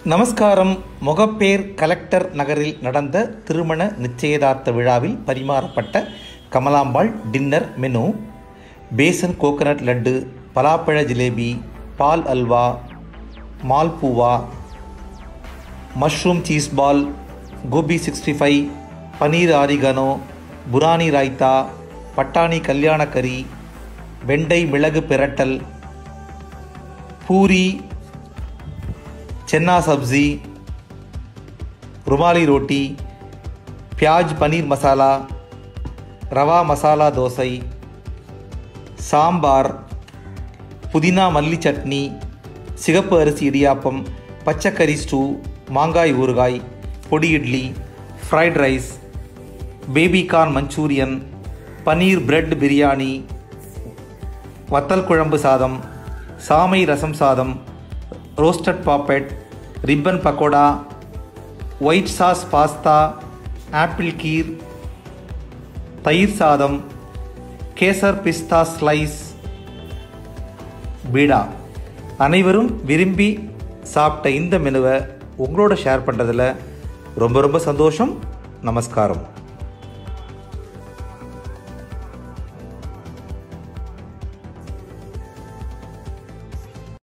நமஸ்காரம் மொகப்பேர் கலெக்டர் நகரில் நடந்த திருமண நிச்சயதார்த்த விழாவில் பரிமாறப்பட்ட Kamalambal dinner menu besan coconut laddu பலாப்பழ ஜிலேபி பால் halwa malpua mushroom cheese ball gobi sixty five paneer oregano புரானி ராய்த்தா பட்டாணி கல்யாண கறி வெண்டை மிளகு பிரட்டல் பூரி சென்னா சப்ஜி ருமாலி ரோட்டி பியாஜ் பனீர் மசாலா ரவா மசாலா தோசை சாம்பார் புதினா மல்லி சட்னி சிகப்பு அரிசி இடியாப்பம் பச்சைக்கறி ஸ்டூ மாங்காய் ஊறுகாய் பொடி idli fried rice baby corn manchurian paneer bread biryani வத்தல் குழம்பு சாதம் சாமை ரசம் சாதம் roasted papad ribbon pakoda white sauce pasta apple kheer தயிர் சாதம் கேசர் பிஸ்தா ஸ்லைஸ் பீடா அனைவரும் விரும்பி சாப்பிட்ட இந்த மெனுவை உங்களோட ஷேர் பண்ணுறதுல ரொம்ப ரொம்ப சந்தோஷம் நமஸ்காரம்